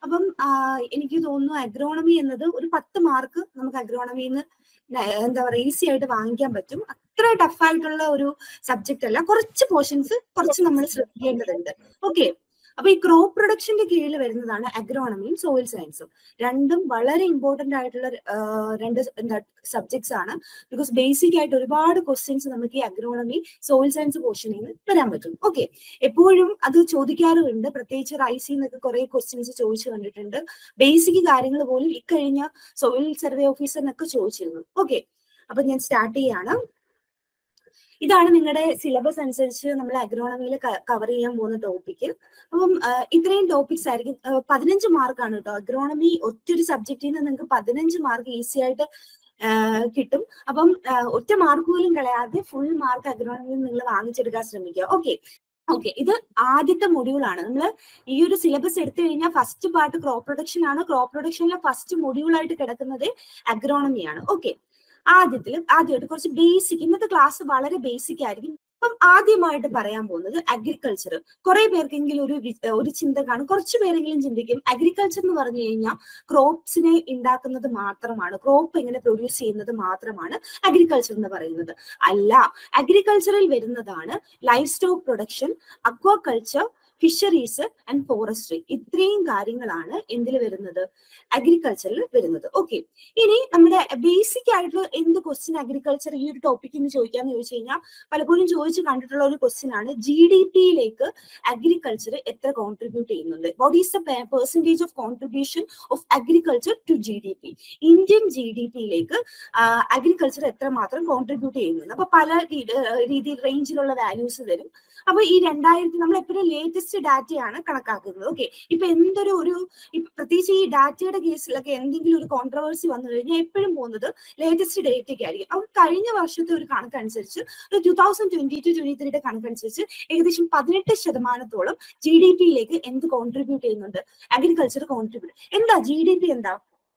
അപ്പം ആ, എനിക്ക് തോന്നുന്നു അഗ്രോണമി എന്നത് ഒരു പത്ത് മാർക്ക് നമുക്ക് അഗ്രോണമിന്ന് എന്താ പറയുക ഈസി ആയിട്ട് വാങ്ങിക്കാൻ പറ്റും അത്ര ടഫ് ആയിട്ടുള്ള ഒരു സബ്ജക്റ്റ് അല്ല കുറച്ച് പോർഷൻസ് കുറച്ച് നമ്മൾ ശ്രദ്ധിക്കേണ്ടതുണ്ട് ഓക്കെ അപ്പൊ ഈ ക്രോപ്പ് പ്രൊഡക്ഷന്റെ കീഴിൽ വരുന്നതാണ് അഗ്രോണമിയും സോയിൽ സയൻസും രണ്ടും വളരെ ഇമ്പോർട്ടന്റ് ആയിട്ടുള്ള ആ, രണ്ട് എന്താ സബ്ജക്ട്സ് ആണ് ബിക്കോസ് ബേസിക് ആയിട്ട് ഒരുപാട് ക്വസ്റ്റ്യൻസ് നമുക്ക് ഈ അഗ്രോണമി സോയിൽ സയൻസ് പോർഷനിൽ നിന്ന് വരാൻ പറ്റും ഓക്കെ എപ്പോഴും അത് ചോദിക്കാറുണ്ട് പ്രത്യേകിച്ച് റൈസിൽ നിന്നൊക്കെ കുറെ ക്വസ്റ്റ്യൻസ് ചോദിച്ചു കണ്ടിട്ടുണ്ട് ബേസിക് കാര്യങ്ങൾ പോലും ഇക്കഴിഞ്ഞ സോയിൽ സർവേ ഓഫീസറിനൊക്കെ ചോദിച്ചിരുന്നു ഓക്കെ അപ്പൊ ഞാൻ സ്റ്റാർട്ട് ചെയ്യാണ് ഇതാണ് നിങ്ങളുടെ സിലബസ് അനുസരിച്ച് നമ്മൾ അഗ്രോണമിയിൽ കവർ ചെയ്യാൻ പോകുന്ന ടോപ്പിക്ക് അപ്പം ആ, ഇത്രയും ടോപ്പിക്സ് ആയിരിക്കും ആ, പതിനഞ്ച് മാർക്കാണ് കേട്ടോ അഗ്രോണമി ഒറ്റൊരു സബ്ജക്റ്റിൽ നിന്ന് നിങ്ങൾക്ക് പതിനഞ്ച് മാർക്ക് ഈസി ആയിട്ട് ആ, കിട്ടും അപ്പം ആ, ഒറ്റ മാർക്ക് പോലും കളയാതെ ഫുൾ മാർക്ക് അഗ്രോണമിയിൽ നിങ്ങൾ വാങ്ങിച്ചെടുക്കാൻ ശ്രമിക്കുക ഓക്കെ ഓക്കെ ഇത് ആദ്യത്തെ മൊഡ്യൂൾ ആണ് നമ്മൾ ഈ ഒരു സിലബസ് എടുത്തു കഴിഞ്ഞാൽ ഫസ്റ്റ് പാർട്ട് ക്രോപ്പ് പ്രൊഡക്ഷൻ ആണ് ക്രോപ്പ് പ്രൊഡക്ഷനിലെ ഫസ്റ്റ് മൊഡ്യൂൾ ആയിട്ട് കിടക്കുന്നത് അഗ്രോണമി ആണ് ഓക്കെ ആദ്യത്തിൽ ആദ്യമായിട്ട് കുറച്ച് ബേസിക് ഇന്നത്തെ ക്ലാസ് വളരെ ബേസിക് ആയിരിക്കും അപ്പം ആദ്യമായിട്ട് പറയാൻ പോകുന്നത് അഗ്രികൾച്ചർ കുറെ പേർക്കെങ്കിലും ഒരു വി- ഒരു ചിന്ത കാണും കുറച്ച് പേരെങ്കിലും ചിന്തിക്കും അഗ്രികൾച്ചർ എന്ന് പറഞ്ഞു കഴിഞ്ഞാൽ ക്രോപ്സിനെ ഉണ്ടാക്കുന്നത് മാത്രമാണ് ക്രോപ്പ് എങ്ങനെ പ്രൊഡ്യൂസ് ചെയ്യുന്നത് മാത്രമാണ് അഗ്രികൾച്ചർ എന്ന് പറയുന്നത് അല്ല അഗ്രികൾച്ചറിൽ വരുന്നതാണ് livestock production aquaculture fisheries and forestry ഇത്രയും കാര്യങ്ങളാണ് എന്തിൽ വരുന്നത് അഗ്രികൾച്ചറിൽ വരുന്നത് ഓക്കെ ഇനി നമ്മുടെ ബേസിക് ആയിട്ടുള്ള എന്ത് ക്വസ്റ്റ്യൻ അഗ്രികൾച്ചർ ഈ ഒരു ടോപ്പിക് എന്ന് ചോദിക്കാന്ന് ചോദിച്ചു കഴിഞ്ഞാൽ പലപ്പോഴും ചോദിച്ചു കണ്ടിട്ടുള്ള ഒരു ക്വസ്റ്റ്യൻ ആണ് ജി ഡി പിയിലേക്ക് അഗ്രികൾച്ചർ എത്ര കോൺട്രിബ്യൂട്ട് ചെയ്യുന്നുണ്ട് what is the percentage of contribution of agriculture to G D P Indian G D പിയിലേക്ക് അഗ്രികൾച്ചർ എത്രമാത്രം കോൺട്രിബ്യൂട്ട് ചെയ്യുന്നുണ്ട് അപ്പൊ പല രീതിയിൽ റേഞ്ചിലുള്ള വാല്യൂസ് തരും അപ്പൊ ഈ രണ്ടായിരത്തി നമ്മൾ എപ്പോഴും ലേറ്റസ്റ്റ് ഡാറ്റയാണ് കണക്കാക്കുന്നത് ഓക്കെ ഇപ്പൊ എന്തൊരു ഒരു ഇപ്പൊ പ്രത്യേകിച്ച് ഈ ഡാറ്റയുടെ കേസിലൊക്കെ എന്തെങ്കിലും ഒരു കോൺട്രവേഴ്സി വന്നു കഴിഞ്ഞാൽ എപ്പോഴും പോകുന്നത് ലേറ്റസ്റ്റ് ഡേറ്റയ്ക്ക് ആയിരിക്കും അപ്പൊ കഴിഞ്ഞ വർഷത്തെ ഒരു കണക്കനുസരിച്ച് ഒരു two thousand twenty two twenty ത്രീയുടെ കണക്കനുസരിച്ച് ഏകദേശം പതിനെട്ട് ശതമാനത്തോളം ജി ഡി പിയിലേക്ക് എന്ത് കോൺട്രിബ്യൂട്ട് ചെയ്യുന്നുണ്ട് അഗ്രികൾച്ചർ കോൺട്രിബ്യൂട്ട് എന്താ ജി ഡി പി എന്താ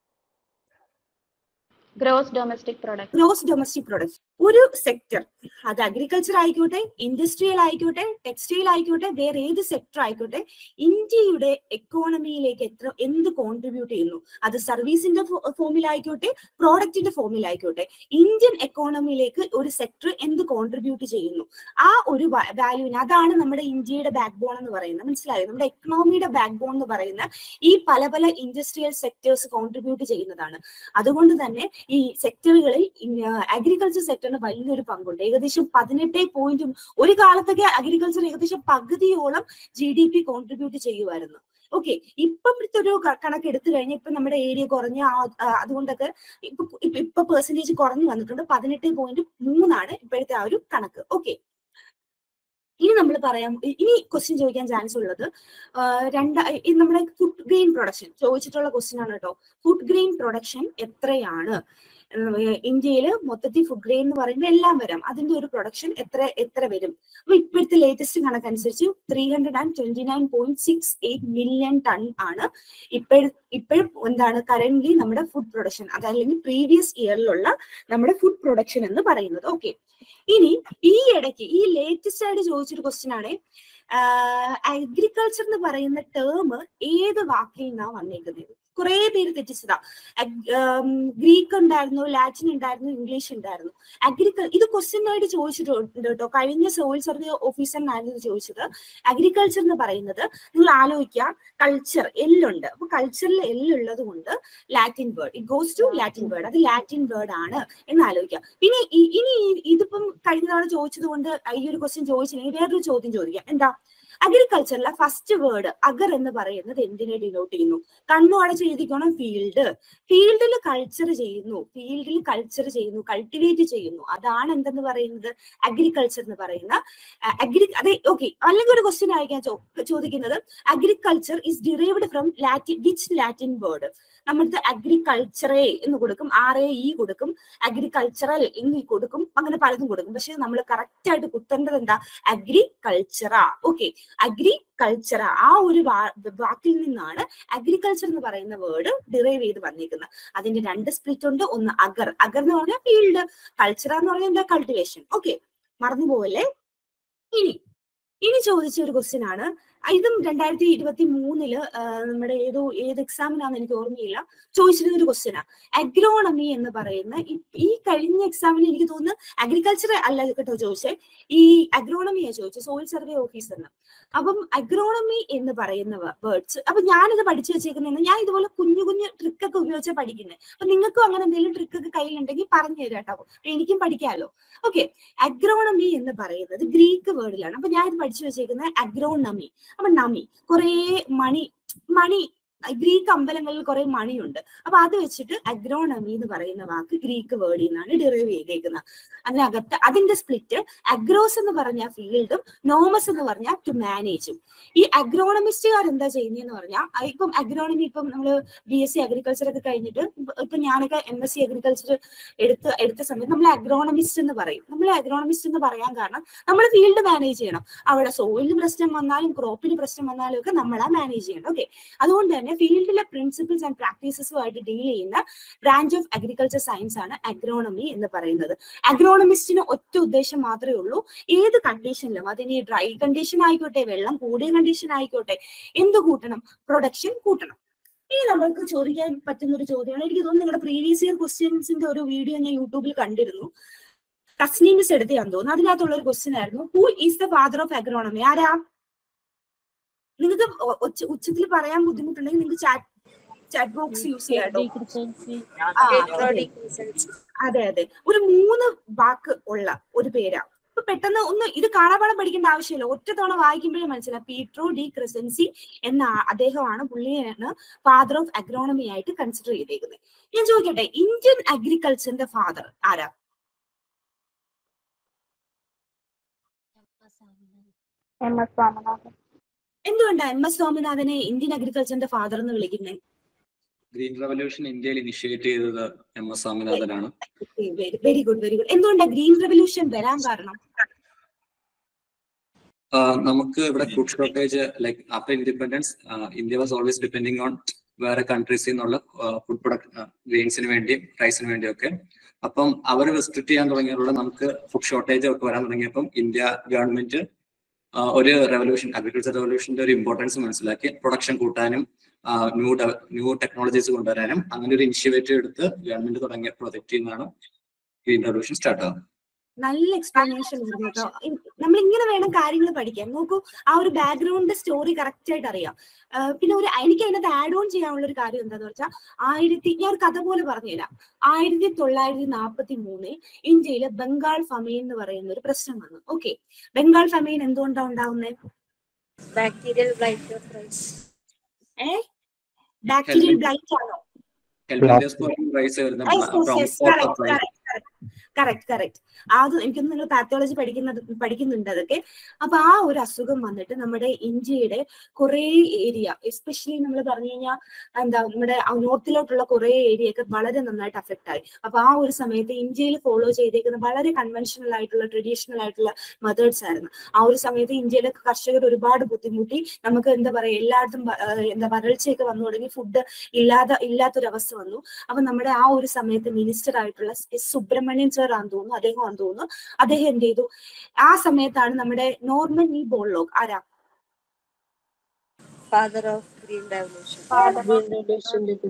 gross domestic product gross domestic product ഒരു സെക്ടർ അത് അഗ്രികൾച്ചർ ആയിക്കോട്ടെ ഇൻഡസ്ട്രിയൽ ആയിക്കോട്ടെ ടെക്സ്റ്റൈൽ ആയിക്കോട്ടെ വേറെ ഏത് സെക്ടർ ആയിക്കോട്ടെ ഇന്ത്യയുടെ എക്കോണമിയിലേക്ക് എത്ര എന്ത് കോൺട്രിബ്യൂട്ട് ചെയ്യുന്നു അത് സർവീസിന്റെ ഫോമിലായിക്കോട്ടെ പ്രോഡക്റ്റിന്റെ ഫോമിലായിക്കോട്ടെ ഇന്ത്യൻ എക്കോണമിയിലേക്ക് ഒരു സെക്ടർ എന്ത് കോൺട്രിബ്യൂട്ട് ചെയ്യുന്നു ആ ഒരു വാല്യൂവിന് അതാണ് നമ്മുടെ ഇന്ത്യയുടെ ബാക്ക് ബോൺ എന്ന് പറയുന്നത് മനസ്സിലായോ നമ്മുടെ എക്കണോമിയുടെ ബാക്ക് ബോൺ എന്ന് പറയുന്ന ഈ പല പല ഇൻഡസ്ട്രിയൽ സെക്ടേഴ്സ് കോൺട്രിബ്യൂട്ട് ചെയ്യുന്നതാണ് അതുകൊണ്ട് തന്നെ ഈ സെക്ടറുകളിൽ അഗ്രികൾച്ചർ സെക്ടറിന് വലിയൊരു പങ്കുണ്ട് ഏകദേശം പതിനെട്ട് പോയിന്റ് ഒരു കാലത്തൊക്കെ അഗ്രികൾച്ചർ ഏകദേശം പകുതിയോളം ജി ഡി പി കോൺട്രിബ്യൂട്ട് ചെയ്യുമായിരുന്നു ഓക്കെ ഇപ്പോഴത്തെ ഒരു ക- കണക്ക് എടുത്തു കഴിഞ്ഞാൽ ഇപ്പൊ നമ്മുടെ ഏരിയ കുറഞ്ഞ ആ- ആ, അതുകൊണ്ടൊക്കെ ഇപ്പൊ ഇപ്പൊ- ഇപ്പൊ പെർസെന്റേജ് കുറഞ്ഞു വന്നിട്ടുണ്ട് പതിനെട്ട് പോയിന്റ് മൂന്നാണ് ഇപ്പോഴത്തെ ആ ഒരു കണക്ക് ഓക്കെ ഇനി നമ്മൾ പറയാം ഇ- ഇനി ക്വസ്റ്റ്യൻ ചോദിക്കാൻ ചാൻസ് ഉള്ളത് ആ, രണ്ട ഈ നമ്മുടെ ഫുഡ് ഗ്രെയിൻ പ്രൊഡക്ഷൻ ചോദിച്ചിട്ടുള്ള ക്വസ്റ്റ്യൻ ആണ് കേട്ടോ ഫുഡ് ഗ്രെയിൻ പ്രൊഡക്ഷൻ എത്രയാണ് ഇന്ത്യയിൽ മൊത്തത്തിൽ ഫുഡ് ഗ്രെയിൻ എന്ന് പറയുമ്പോൾ എല്ലാം വരാം അതിന്റെ ഒരു പ്രൊഡക്ഷൻ എത്ര എത്ര വരും അപ്പൊ ഇപ്പോഴത്തെ ലേറ്റസ്റ്റ് കണക്കനുസരിച്ച് three hundred and twenty nine point six eight million ton ആണ് ഇപ്പോഴും ഇപ്പോഴും എന്താണ് കറന്റ് നമ്മുടെ ഫുഡ് പ്രൊഡക്ഷൻ അതല്ലെങ്കിൽ പ്രീവിയസ് ഇയറിലുള്ള നമ്മുടെ ഫുഡ് പ്രൊഡക്ഷൻ എന്ന് പറയുന്നത് ഓക്കെ ഇനി ഈ ഇടയ്ക്ക് ഈ ലേറ്റസ്റ്റ് ആയിട്ട് ചോദിച്ചൊരു ക്വസ്റ്റ്യൻ ആണ് അഗ്രികൾച്ചർ എന്ന് പറയുന്ന ടേം ഏത് വാക്കിൽ നിന്നാ വന്നേക്കുന്നത് കുറെ പേര് തെറ്റിച്ചതാ ഗ്രീക്ക് ഉണ്ടായിരുന്നു ലാറ്റിൻ ഉണ്ടായിരുന്നു ഇംഗ്ലീഷ് ഉണ്ടായിരുന്നു അഗ്രികൾ ഇത് ക്വസ്റ്റ്യൻ ആയിട്ട് ചോദിച്ചിട്ടുണ്ട് കേട്ടോ കഴിഞ്ഞ സോയിൽ സർവേ ഓഫീസറിനായിരുന്നു ഇത് ചോദിച്ചത് അഗ്രികൾച്ചർ എന്ന് പറയുന്നത് നിങ്ങൾ ആലോചിക്കുക കൾച്ചർ എല്ലുണ്ട് അപ്പൊ കൾച്ചറിൽ എല്ലുള്ളത് കൊണ്ട് Latin word it goes to Latin word അത് ലാറ്റിൻ വേർഡ് ആണ് എന്ന് ആലോചിക്കുക പിന്നെ ഈ- ഇനി ഈ- ഇതിപ്പം കഴിഞ്ഞ തവണ ചോദിച്ചത് കൊണ്ട് ഈ ഒരു ക്വസ്റ്റ്യൻ ചോദിച്ചില്ലെങ്കിൽ വേറൊരു ചോദ്യം ചോദിക്കാം എന്താ അഗ്രികൾച്ചറിലെ ഫസ്റ്റ് വേർഡ് അഗർ എന്ന് പറയുന്നത് എന്തിനെ ഡിനോട്ട് ചെയ്യുന്നു കണ്ണു അടച്ച് എഴുതിക്കണം ഫീൽഡ് ഫീൽഡിൽ കൾച്ചർ ചെയ്യുന്നു ഫീൽഡിൽ കൾച്ചർ ചെയ്യുന്നു കൾട്ടിവേറ്റ് ചെയ്യുന്നു അതാണ് എന്തെന്ന് പറയുന്നത് അഗ്രികൾച്ചർ എന്ന് പറയുന്ന അഗ്രി അതെ ഓക്കെ അല്ലെങ്കിൽ ഒരു ക്വസ്റ്റ്യൻ ആയിരിക്കാം ചോ- ചോദിക്കുന്നത് agriculture is derived from Latin which Latin word നമ്മുടെ അഗ്രികൾച്ചറെ എന്ന് കൊടുക്കും ആർ എ ഇ കൊടുക്കും അഗ്രികൾച്ചറൽ എന്ന് കൊടുക്കും അങ്ങനെ പലതും കൊടുക്കും പക്ഷെ നമ്മൾ കറക്റ്റ് ആയിട്ട് കുത്തേണ്ടത് എന്താ അഗ്രികൾച്ചറ ഓക്കെ അഗ്രികൾച്ചറ ആ ഒരു വാ- വാക്കിൽ നിന്നാണ് അഗ്രികൾച്ചർ എന്ന് പറയുന്ന വേർഡ് ഡിറൈവ് ചെയ്ത് വന്നിരിക്കുന്നത് അതിന്റെ രണ്ട് സ്പ്ലിറ്റ് ഉണ്ട് ഒന്ന് അഗർ അഗർ എന്ന് പറഞ്ഞാൽ ഫീൽഡ് കൾച്ചറ എന്ന് പറഞ്ഞാൽ എന്താ കൾട്ടിവേഷൻ ഓക്കെ മറന്നുപോലെ ഇനി ഇനി ചോദിച്ച ഒരു ക്വസ്റ്റ്യൻ ആണ് ഇതും രണ്ടായിരത്തി ഇരുപത്തി മൂന്നില് നമ്മുടെ ഏതോ ഏത് എക്സാമിനാന്ന് എനിക്ക് ഓർമ്മയില്ല ചോദിച്ചിരുന്ന ഒരു ക്വസ്റ്റ്യനാ അഗ്രോണമി എന്ന് പറയുന്ന ഈ- ഈ കഴിഞ്ഞ എക്സാമിന് എനിക്ക് തോന്നുന്നു അഗ്രികൾച്ചർ അല്ല കേട്ടോ ചോദിച്ചേ ഈ അഗ്രോണമിയാ ചോദിച്ചത് സോയിൽ സർവേ ഓഫീസറിന് അപ്പം അഗ്രോണമി എന്ന് പറയുന്ന വേർഡ്സ് അപ്പൊ ഞാനിത് പഠിച്ചു വെച്ചേക്കുന്ന ഞാൻ ഇതുപോലെ കുഞ്ഞു കുഞ്ഞു ട്രിക്കൊക്കെ ഉപയോഗിച്ചാൽ പഠിക്കുന്നത് അപ്പൊ നിങ്ങൾക്കും അങ്ങനെ എന്തെങ്കിലും ട്രിക്കൊക്കെ കയ്യിലുണ്ടെങ്കിൽ പറഞ്ഞു തരാം കേട്ടോ അപ്പൊ എനിക്കും പഠിക്കാമല്ലോ ഓക്കെ അഗ്രോണമി എന്ന് പറയുന്നത് ഗ്രീക്ക് വേർഡിലാണ് അപ്പൊ ഞാൻ ഇത് പഠിച്ചു വെച്ചേക്കുന്നത് അഗ്രോണമി അപ്പൊ നമി കുറേ മണി മണി ഗ്രീക്ക് അമ്പലങ്ങളിൽ കുറെ മണിയുണ്ട് അപ്പൊ അത് വെച്ചിട്ട് അഗ്രോണമി എന്ന് പറയുന്ന വാക്ക് ഗ്രീക്ക് വേർഡിൽ നിന്നാണ് ഡിറൈവ് ചെയ്തേക്കുന്നത് അതിനകത്ത് അതിന്റെ സ്പ്ലിറ്റ് അഗ്രോസ് എന്ന് പറഞ്ഞ ഫീൽഡും നോമസ് എന്ന് പറഞ്ഞാൽ ടു മാനേജും ഈ അഗ്രോണമിസ്റ്റുകാർ എന്താ ചെയ്യുന്നതെന്ന് പറഞ്ഞാൽ ഇപ്പം അഗ്രോണമി ഇപ്പം നമ്മൾ ബി എസ് സി അഗ്രികൾച്ചർ ഒക്കെ കഴിഞ്ഞിട്ട് ഇപ്പൊ- ഇപ്പൊ ഞാനൊക്കെ എം എസ് സി അഗ്രികൾച്ചർ എടുത്ത് എടുത്ത സമയത്ത് നമ്മൾ അഗ്രോണമിസ്റ്റ് എന്ന് പറയും നമ്മൾ അഗ്രോണമിസ്റ്റ് എന്ന് പറയാൻ കാരണം നമ്മൾ ഫീൽഡ് മാനേജ് ചെയ്യണം അവിടെ സോയിലിന് പ്രശ്നം വന്നാലും ക്രോപ്പിന് പ്രശ്നം വന്നാലും ഒക്കെ നമ്മളാ മാനേജ് ചെയ്യണം ഓക്കെ അതുകൊണ്ട് തന്നെ ഫീൽഡിലെ പ്രിൻസിപ്പിൾസ് ആൻഡ് പ്രാക്ടീസസുമായിട്ട് ഡീൽ ചെയ്യുന്ന ബ്രാഞ്ച് ഓഫ് അഗ്രികൾച്ചർ സയൻസ് ആണ് അഗ്രോണമി എന്ന് പറയുന്നത് അഗ്രോണമിസ്റ്റിന് ഒറ്റ ഉദ്ദേശം മാത്രമേ ഉള്ളൂ ഏത് കണ്ടീഷനിലും അതിന് ഡ്രൈ കണ്ടീഷൻ ആയിക്കോട്ടെ വെള്ളം കൂടിയ കണ്ടീഷൻ ആയിക്കോട്ടെ എന്ത് കൂട്ടണം പ്രൊഡക്ഷൻ കൂട്ടണം ഇനി നമ്മൾക്ക് ചോദിക്കാൻ പറ്റുന്ന ഒരു ചോദ്യമാണ് എനിക്ക് തോന്നുന്നു നിങ്ങളുടെ പ്രീവിയസ് ഇയർ ക്വസ്റ്റ്യൻസിന്റെ ഒരു വീഡിയോ ഞാൻ യൂട്യൂബിൽ കണ്ടിരുന്നു തസ്നീമിസ് എടുത്തയാന്ന് തോന്നുന്നു അതിനകത്തുള്ള ഒരു ക്വസ്റ്റ്യൻ ആയിരുന്നു who is the father of agronomy ആരാ നിങ്ങൾക്ക് ഉച്ചത്തിൽ പറയാൻ ബുദ്ധിമുട്ടുണ്ടെങ്കിൽ നിങ്ങൾക്ക് ചാറ്റ് ചാറ്റ് ബോക്സ് യൂസ് ചെയ്യാം കേട്ടോ ആ, അതെ. അതെ അതെ ഒരു മൂന്ന് വാക്ക് ഉള്ള ഒരു പേരാ ഇപ്പൊ പെട്ടെന്ന് ഒന്ന് ഇത് കാണാപാഠം പഠിക്കേണ്ട ആവശ്യമില്ല ഒറ്റ തവണ വായിക്കുമ്പോഴേ മനസ്സിലാവും പീട്രോ ഡി ക്രിസൻസി എന്ന ആ- അദ്ദേഹമാണ് പുള്ളിയാണ് ഫാദർ ഓഫ് അഗ്രോണമി ആയിട്ട് കൺസിഡർ ചെയ്തേക്കുന്നത് ഞാൻ ചോദിക്കട്ടെ ഇന്ത്യൻ അഗ്രികൾച്ചറിന്റെ ഫാദർ ആരാ എം എസ് സ്വാമിനാഥൻ എന്തുകൊണ്ടാ എം എസ് സ്വാമിനാഥനെ ഇന്ത്യൻ അഗ്രികൾച്ചറിന്റെ ഫാദർ എന്ന് വിളിക്കുന്നത് ഗ്രീൻ റവല്യൂഷൻ ഇന്ത്യയിൽ ഇനിഷ്യേറ്റ് ചെയ്തത് എം എസ് സ്വാമിനാഥനാണ് വെരി ഗുഡ് വെരി ഗുഡ് എന്തുകൊണ്ടാ ഗ്രീൻ റെവല്യൂഷൻ വരാൻ കാരണം ആ, നമുക്ക് ഇവിടെ food shortage like after independence India was always depending on വേറെ കൺട്രീസിൽ നിന്നുള്ള ഫുഡ് പ്രൊഡക്ട് ഗ്രെയിൻസിന് വേണ്ടിയും റൈസിന് വേണ്ടിയും ഒക്കെ അപ്പം അവർ റെസ്ട്രിക്ട് ചെയ്യാൻ തുടങ്ങിയതോടെ നമുക്ക് ഫുഡ് ഷോർട്ടേജ് ഒക്കെ വരാൻ തുടങ്ങിയപ്പം ഇന്ത്യ ഗവൺമെന്റ് ഒരു റെവല്യൂഷൻ അഗ്രികൾച്ചർ റെവല്യൂഷന്റെ ഒരു ഇമ്പോർട്ടൻസ് മനസ്സിലാക്കി പ്രൊഡക്ഷൻ കൂട്ടാനും ന്യൂ ന്യൂ ടെക്നോളജീസ് കൊണ്ടുവരാനും അങ്ങനെ ഒരു ഇനിഷ്യേറ്റീവ് എടുത്ത് ഗവൺമെന്റ് തുടങ്ങിയ പ്രൊജക്റ്റിൽ നിന്നാണ് ഗ്രീൻ റെവല്യൂഷൻ സ്റ്റാർട്ട് ആകുന്നത് നല്ല എക്സ്പ്ലനേഷൻ ഉണ്ട് കേട്ടോ നമ്മൾ ഇങ്ങനെ വേണം കാര്യങ്ങൾ പഠിക്കാൻ നോക്കൂ ആ ഒരു ബാക്ക്ഗ്രൗണ്ട് സ്റ്റോറി കറക്റ്റ് ആയിട്ട് അറിയാം ആ, പിന്നെ ഒരു എനിക്ക് അതിനകത്ത് ആഡ് ഓൺ ചെയ്യാനുള്ള ഒരു കാര്യം എന്താന്ന് വെച്ചാൽ ആയിരത്തി ഞാൻ ഒരു കഥ പോലെ പറഞ്ഞുതരാം ആയിരത്തി തൊള്ളായിരത്തി നാൽപ്പത്തി മൂന്നിൽ ഇന്ത്യയില് ബംഗാൾ ഫമീൻ എന്ന് പറയുന്ന ഒരു പ്രശ്നം വന്നു ഓക്കെ ബംഗാൾ ഫമീൻ എന്തുകൊണ്ടാണ് ഉണ്ടാവുന്നത് bacterial blight of rice a bacterial blight ആണോ റൈസ് വരുന്ന Yes, yes, from yes, port correct, of rice. correct, correct. Correct correct അത് എനിക്കൊന്ന് നിങ്ങൾ പാത്തോളജി പഠിക്കുന്നത് പഠിക്കുന്നുണ്ട് അതൊക്കെ അപ്പൊ ആ ഒരു അസുഖം വന്നിട്ട് നമ്മുടെ ഇന്ത്യയുടെ കുറെ ഏരിയ എസ്പെഷ്യലി നമ്മൾ പറഞ്ഞു കഴിഞ്ഞാൽ എന്താ നമ്മുടെ നോർത്തിലോട്ടുള്ള കുറെ ഏരിയ ഒക്കെ വളരെ നന്നായിട്ട് അഫക്റ്റ് ആയി അപ്പൊ ആ ഒരു സമയത്ത് ഇന്ത്യയിൽ ഫോളോ ചെയ്തേക്കുന്ന വളരെ കൺവെൻഷണൽ ആയിട്ടുള്ള ട്രഡീഷണൽ ആയിട്ടുള്ള മെത്തേഡ്സ് ആയിരുന്നു ആ ഒരു സമയത്ത് ഇന്ത്യയിലെ കർഷകർ ഒരുപാട് ബുദ്ധിമുട്ടി നമുക്ക് എന്താ പറയാ എല്ലായിടത്തും വ- ആ, എന്താ വരൾച്ചയൊക്കെ വന്നു തുടങ്ങി ഫുഡ് ഇല്ലാതെ ഇല്ലാത്തൊരവസ്ഥ വന്നു അപ്പൊ നമ്മുടെ ആ ഒരു സമയത്ത് മിനിസ്റ്റർ ആയിട്ടുള്ള എസ് സുബ്രഹ്മണ്യൻ സർ ആണെന്ന് തോന്നുന്നു അദ്ദേഹം ആണെന്ന് തോന്നുന്നു അദ്ദേഹം എന്ത് ചെയ്തു ആ സമയത്താണ് നമ്മുടെ നോർമൻ ഇ ബോൾലോഗ് ആരാ ഫാദർ ഓഫ് ഗ്രീൻ റെവല്യൂഷൻ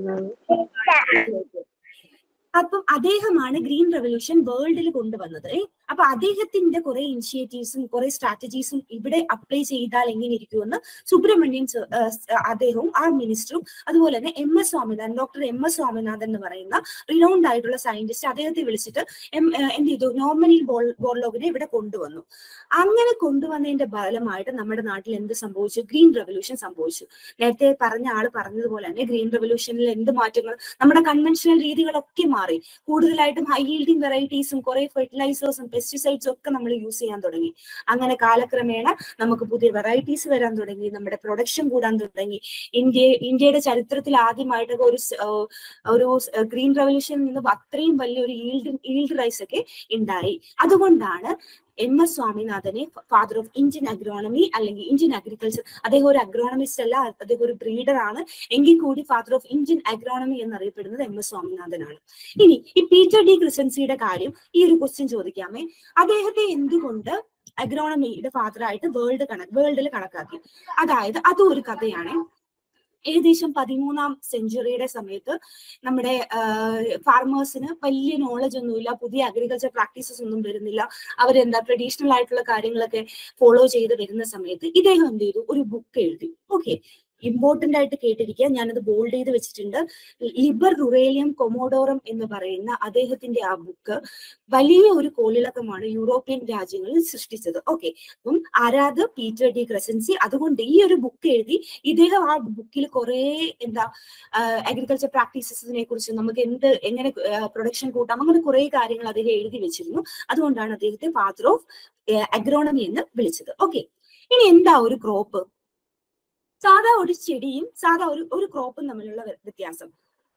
അപ്പം അദ്ദേഹമാണ് ഗ്രീൻ റെവല്യൂഷൻ വേൾഡിൽ കൊണ്ടുവന്നത് ഏ? അപ്പൊ അദ്ദേഹത്തിന്റെ കുറെ ഇനിഷ്യേറ്റീവ്സും കുറെ സ്ട്രാറ്റജീസും ഇവിടെ അപ്ലൈ ചെയ്താൽ എങ്ങനെ ഇരിക്കുമെന്ന് സുബ്രഹ്മണ്യൻ സർ, ആ, സ് അദ്ദേഹവും ആ മിനിസ്റ്ററും അതുപോലെ തന്നെ M S Swaminathan doctor M S Swaminathan എന്ന് പറയുന്ന റിനൗണ്ട് ആയിട്ടുള്ള സയന്റിസ്റ്റ് അദ്ദേഹത്തെ വിളിച്ചിട്ട് എം ആ, എന്ത് ചെയ്തു നോർമനി ബോൾ ബോർലോഗിനെ ഇവിടെ കൊണ്ടുവന്നു അങ്ങനെ കൊണ്ടുവന്നതിന്റെ ഫലമായിട്ട് നമ്മുടെ നാട്ടിൽ എന്ത് സംഭവിച്ചു ഗ്രീൻ റെവല്യൂഷൻ സംഭവിച്ചു നേരത്തെ പറഞ്ഞ ആള് പറഞ്ഞതുപോലെ തന്നെ ഗ്രീൻ റെവല്യൂഷനിൽ എന്ത് മാറ്റങ്ങൾ നമ്മുടെ കൺവെൻഷണൽ രീതികളൊക്കെ മാറി കൂടുതലായിട്ടും ഹൈ ഈൽഡിങ് വെറൈറ്റീസും കുറെ ഫെർട്ടിലൈസേഴ്സും പെസ്റ്റിസൈഡ്സും ഒക്കെ നമ്മൾ യൂസ് ചെയ്യാൻ തുടങ്ങി അങ്ങനെ കാലക്രമേണ നമുക്ക് പുതിയ വെറൈറ്റീസ് വരാൻ തുടങ്ങി നമ്മുടെ പ്രൊഡക്ഷൻ കൂടാൻ തുടങ്ങി ഇന്ത്യ ഇന്ത്യയുടെ ചരിത്രത്തിൽ ആദ്യമായിട്ടൊക്കെ ഒരു സ്- ഏർ ഒരു ഗ്രീൻ റെവല്യൂഷനിൽ നിന്ന് അത്രയും വലിയൊരു ഈൽഡ് ഈൽഡ് റൈസ് ഒക്കെ ഉണ്ടായി അതുകൊണ്ടാണ് എം എസ് സ്വാമിനാഥനെ ഫാദർ ഓഫ് ഇന്ത്യൻ അഗ്രോണമി അല്ലെങ്കിൽ ഇന്ത്യൻ അഗ്രികൾച്ചർ അദ്ദേഹം ഒരു അഗ്രോണമിസ്റ്റ് അല്ല അദ്ദേഹം ഒരു ബ്രീഡർ ആണ് എങ്കിൽ കൂടി ഫാദർ ഓഫ് ഇന്ത്യൻ അഗ്രോണമി എന്നറിയപ്പെടുന്നത് എം എസ് സ്വാമിനാഥനാണ് ഇനി ഈ പീറ്റർ ഡി ക്രിസൻസിയുടെ കാര്യം ഈ ഒരു ക്വസ്റ്റ്യൻ ചോദിക്കാമേ അദ്ദേഹത്തെ എന്തുകൊണ്ട് അഗ്രോണമിയുടെ ഫാദറായിട്ട് വേൾഡ് കണക്ക് വേൾഡിൽ കണക്കാക്കി അതായത് അതും ഒരു കഥയാണ് ഏകദേശം പതിമൂന്നാം സെഞ്ചുറിയുടെ സമയത്ത് നമ്മുടെ ഫാർമേഴ്സിന് വലിയ നോളജ് ഒന്നുമില്ല പുതിയ അഗ്രികൾച്ചർ പ്രാക്ടീസസ് ഒന്നും വരുന്നില്ല അവരെന്താ ട്രഡീഷണൽ ആയിട്ടുള്ള കാര്യങ്ങളൊക്കെ ഫോളോ ചെയ്ത് വരുന്ന സമയത്ത് ഇദ്ദേഹം എന്ത് ചെയ്തു ഒരു ബുക്ക് എഴുതി ഓക്കെ ഇമ്പോർട്ടന്റ് ആയിട്ട് കേട്ടിരിക്കുക ഞാനത് ബോൾഡ് ചെയ്ത് വെച്ചിട്ടുണ്ട് ലിബർ റുറേലിയം കൊമോഡോറം എന്ന് പറയുന്ന അദ്ദേഹത്തിന്റെ ആ ബുക്ക് വലിയ ഒരു കോളിളക്കമാണ് യൂറോപ്യൻ രാജ്യങ്ങളിൽ സൃഷ്ടിച്ചത് ഓക്കെ അപ്പം ആരാധ പീറ്റർ ഡി ക്രസൻസി അതുകൊണ്ട് ഈ ഒരു ബുക്ക് എഴുതി ഇദ്ദേഹം ആ ബുക്കിൽ കുറെ എന്താ അഗ്രികൾച്ചർ പ്രാക്ടീസസിനെ കുറിച്ച് നമുക്ക് എന്ത് എങ്ങനെ പ്രൊഡക്ഷൻ കൂട്ടാം അങ്ങനെ കുറെ കാര്യങ്ങൾ അദ്ദേഹം എഴുതി വെച്ചിരുന്നു അതുകൊണ്ടാണ് അദ്ദേഹത്തെ ഫാദർ ഓഫ് അഗ്രോണമി എന്ന് വിളിച്ചത് ഓക്കെ ഇനി എന്താ ഒരു ക്രോപ്പ് സാധാ ഒരു ചെടിയും സാധാ ഒരു ഒരു ക്രോപ്പും തമ്മിലുള്ള വ്യ- വ്യത്യാസം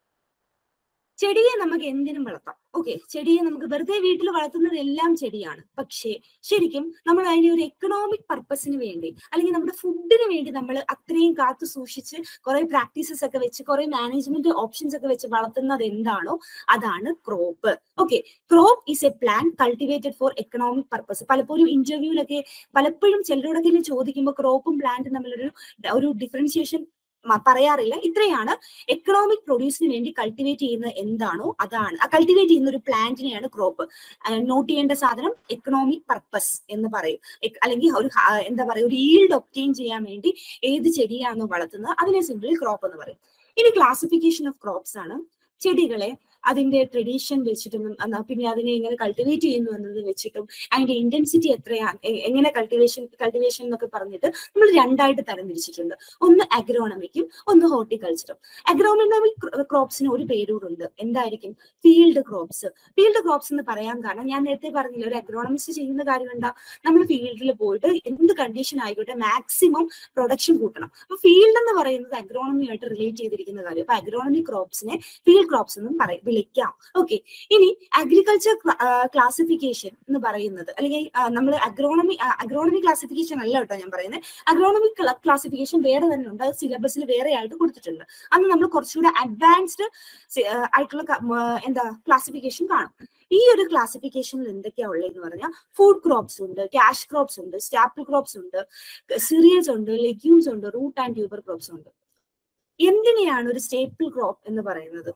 ചെടിയെ നമുക്ക് എന്തിനും വളർത്താം ഓക്കെ ചെടിയെ നമുക്ക് വെറുതെ വീട്ടിൽ വളർത്തുന്നത് എല്ലാം ചെടിയാണ് പക്ഷേ ശരിക്കും നമ്മൾ അതിന്റെ ഒരു എക്കണോമിക് പർപ്പസിന് വേണ്ടി അല്ലെങ്കിൽ നമ്മുടെ ഫുഡിന് വേണ്ടി നമ്മൾ അത്രയും കാത്തു സൂക്ഷിച്ച് കുറെ പ്രാക്ടീസസ് ഒക്കെ വെച്ച് കുറെ മാനേജ്മെന്റ് ഓപ്ഷൻസ് ഒക്കെ വെച്ച് വളർത്തുന്നത് എന്താണോ അതാണ് crop okay crop is a plant cultivated for economic purpose പലപ്പോഴും ഇന്റർവ്യൂലൊക്കെ പലപ്പോഴും ചിലരോടൊക്കെ ചോദിക്കുമ്പോൾ ക്രോപ്പും പ്ലാന്റും തമ്മിലൊരു ഒരു ഡിഫറൻഷിയേഷൻ പറയാറില്ല ഇത്രയാണ് എക്കണോമിക് പ്രൊഡ്യൂസിന് വേണ്ടി കൾട്ടിവേറ്റ് ചെയ്യുന്ന എന്താണോ അതാണ് ആ കൾട്ടിവേറ്റ് ചെയ്യുന്ന ഒരു പ്ലാന്റിനെയാണ് ക്രോപ്പ് നോട്ട് ചെയ്യേണ്ട സാധനം എക്കണോമിക് പർപ്പസ് എന്ന് പറയും എക്- അല്ലെങ്കിൽ ഒരു ഹ- എന്താ പറയുക ഒരു ഈൽഡ് ഒപ്റ്റെയിൻ ചെയ്യാൻ വേണ്ടി ഏത് ചെടിയാണോ വളർത്തുന്നത് അതിനെ സിമ്പിൾ ക്രോപ്പ് എന്ന് പറയും ഇനി ക്ലാസിഫിക്കേഷൻ ഓഫ് ക്രോപ്സ് ആണ് ചെടികളെ അതിന്റെ ട്രഡീഷൻ വെച്ചിട്ടും എന്നാ പിന്നെ അതിനെ എങ്ങനെ കൾട്ടിവേറ്റ് ചെയ്യുന്നു എന്നത് വെച്ചിട്ടും അതിന്റെ ഇന്റൻസിറ്റി എത്രയാണ് എ- എങ്ങനെ കൾട്ടിവേഷൻ കൾട്ടിവേഷൻ എന്നൊക്കെ പറഞ്ഞിട്ട് നമ്മൾ രണ്ടായിട്ട് തരംതിരിച്ചിട്ടുണ്ട് ഒന്ന് അഗ്രോണമിക്കും ഒന്ന് ഹോർട്ടിക്കൾച്ചറും അഗ്രോണമിക് ക്രോപ്സിന് ഒരു പേരൂടുണ്ട് എന്തായിരിക്കും ഫീൽഡ് ക്രോപ്സ് ഫീൽഡ് ക്രോപ്സ് എന്ന് പറയാൻ കാരണം ഞാൻ നേരത്തെ പറഞ്ഞില്ല ഒരു അഗ്രോണമിസ്റ്റ് ചെയ്യുന്ന കാര്യം എന്താ നമ്മൾ ഫീൽഡിൽ പോയിട്ട് എന്ത് കണ്ടീഷൻ ആയിക്കോട്ടെ മാക്സിമം പ്രൊഡക്ഷൻ കൂട്ടണം അപ്പൊ ഫീൽഡ് എന്ന് പറയുന്നത് അഗ്രോണമിയായിട്ട് റിലേറ്റ് ചെയ്തിരിക്കുന്ന കാര്യം അപ്പൊ അഗ്രോണമി ക്രോപ്സിനെ ഫീൽഡ് ക്രോപ്സ് എന്നും പറയും വിളിക്കാം ഓക്കെ ഇനി അഗ്രികൾച്ചർ ക്ലാസിഫിക്കേഷൻ എന്ന് പറയുന്നത് അല്ലെങ്കിൽ നമ്മൾ അഗ്രോണമി അഗ്രോണമി ക്ലാസിഫിക്കേഷൻ അല്ല കേട്ടോ ഞാൻ പറയുന്നത് അഗ്രോണമി ക്ലാസിഫിക്കേഷൻ വേറെ തന്നെ ഉണ്ട് അത് സിലബസിൽ വേറെ ആയിട്ട് കൊടുത്തിട്ടുണ്ട് അന്ന് നമ്മൾ കുറച്ചുകൂടെ അഡ്വാൻസ്ഡ് ആയിട്ടുള്ള ക- മ, എന്താ ക്ലാസിഫിക്കേഷൻ കാണും ഈ ഒരു ക്ലാസിഫിക്കേഷനിൽ എന്തൊക്കെയാ ഉള്ളതെന്ന് പറഞ്ഞാൽ ഫുഡ് ക്രോപ്സ് ഉണ്ട് ക്യാഷ് ക്രോപ്സ് ഉണ്ട് സ്റ്റാപ്പിൾ ക്രോപ്സ് ഉണ്ട് സീരിയൽസ് ഉണ്ട് ലെഗ്യൂംസ് ഉണ്ട് റൂട്ട് ആൻഡ് ട്യൂബർ ക്രോപ്സ് ഉണ്ട് എന്തിനെയാണ് ഒരു സ്റ്റേപ്പിൾ ക്രോപ്പ് എന്ന് പറയുന്നത്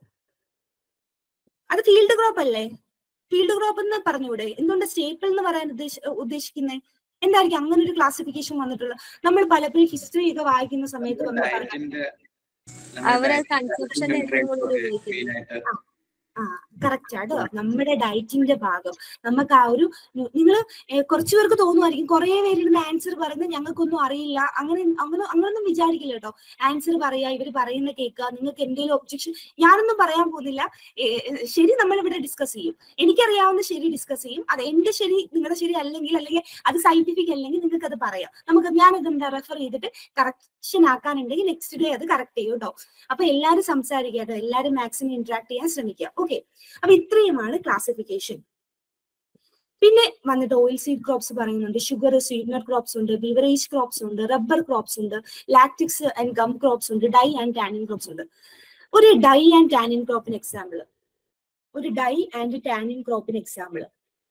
അത് ഫീൽഡ് ക്രോപ്പ് അല്ലേ ഫീൽഡ് ക്രോപ്പ് എന്ന് പറഞ്ഞൂടെ എന്തുകൊണ്ട് സ്റ്റേപ്പിൾ എന്ന് പറയാൻ ഉദ്ദേശ ഉദ്ദേശിക്കുന്നത് എന്തായിരിക്കും അങ്ങനെ ഒരു ക്ലാസിഫിക്കേഷൻ വന്നിട്ടുള്ളത് നമ്മൾ പലപ്പോഴും ഹിസ്റ്ററി ഒക്കെ വായിക്കുന്ന സമയത്ത് നമ്മൾ പറയും ഡയറ്റിന്റെ അവരെ കൺസെപ്ഷൻ ഏറ്റവും കൂടുതൽ ഉപയോഗിക്കുന്നത് മെയിൻ ആയിട്ട് ആ കറക്റ്റ് ആട്ടോ നമ്മുടെ ഡയറ്റിന്റെ ഭാഗം നമുക്ക് ആ ഒരു നിങ്ങൾ കുറച്ചു പേർക്ക് തോന്നുമായിരിക്കും കുറെ പേരുടെ ആൻസർ പറയുന്നത് ഞങ്ങൾക്കൊന്നും അറിയില്ല അങ്ങനെ അങ്ങനെ അങ്ങനൊന്നും വിചാരിക്കില്ല കേട്ടോ ആൻസർ പറയാ ഇവർ പറയുന്ന കേൾക്കുക നിങ്ങൾക്ക് എന്തെങ്കിലും ഒബ്ജക്ഷൻ ഞാനൊന്നും പറയാൻ പോകുന്നില്ല ഏ, ഏ, ശരി നമ്മൾ ഇവിടെ ഡിസ്കസ് ചെയ്യും എനിക്കറിയാവുന്ന ശരി ഡിസ്കസ് ചെയ്യും അത് എന്റെ ശരി നിങ്ങളുടെ ശരി അല്ലെങ്കിൽ അല്ലെങ്കിൽ അത് സയന്റിഫിക് അല്ലെങ്കിൽ നിങ്ങൾക്ക് അത് പറയാം നമുക്ക് ഞാനത് എന്താ റെഫർ ചെയ്തിട്ട് കറക്ഷൻ ആക്കാനുണ്ടെങ്കിൽ നെക്സ്റ്റ് ഡേ അത് കറക്റ്റ് ചെയ്യും കേട്ടോ അപ്പൊ എല്ലാരും സംസാരിക്കുക കേട്ടോ എല്ലാരും മാക്സിമം ഇന്ററാക്ട് ചെയ്യാൻ ശ്രമിക്കുക ഓക്കെ അപ്പൊ ഇത്രയുമാണ് ക്ലാസിഫിക്കേഷൻ പിന്നെ വന്നിട്ട് ഓയിൽ സീഡ് ക്രോപ്സ് പറയുന്നുണ്ട് ഷുഗർ സ്വീറ്റ്നർ ക്രോപ്സ് ഉണ്ട് ബിവറേജ് ക്രോപ്സ് ഉണ്ട് റബ്ബർ ക്രോപ്സ് ഉണ്ട് ലാക്ടിക്സ് ആൻഡ് ഗം ക്രോപ്സ് ഉണ്ട് ഡൈ ആൻഡ് ടാനിൻ ക്രോപ്സ് ഉണ്ട് ഒരു ഡൈ ആൻഡ് ടാനിൻ ക്രോപ്പിന് എക്സാമ്പിൾ ഒരു ഡൈ ആൻഡ് ടാനിൻ ക്രോപ്പിന് എക്സാമ്പിൾ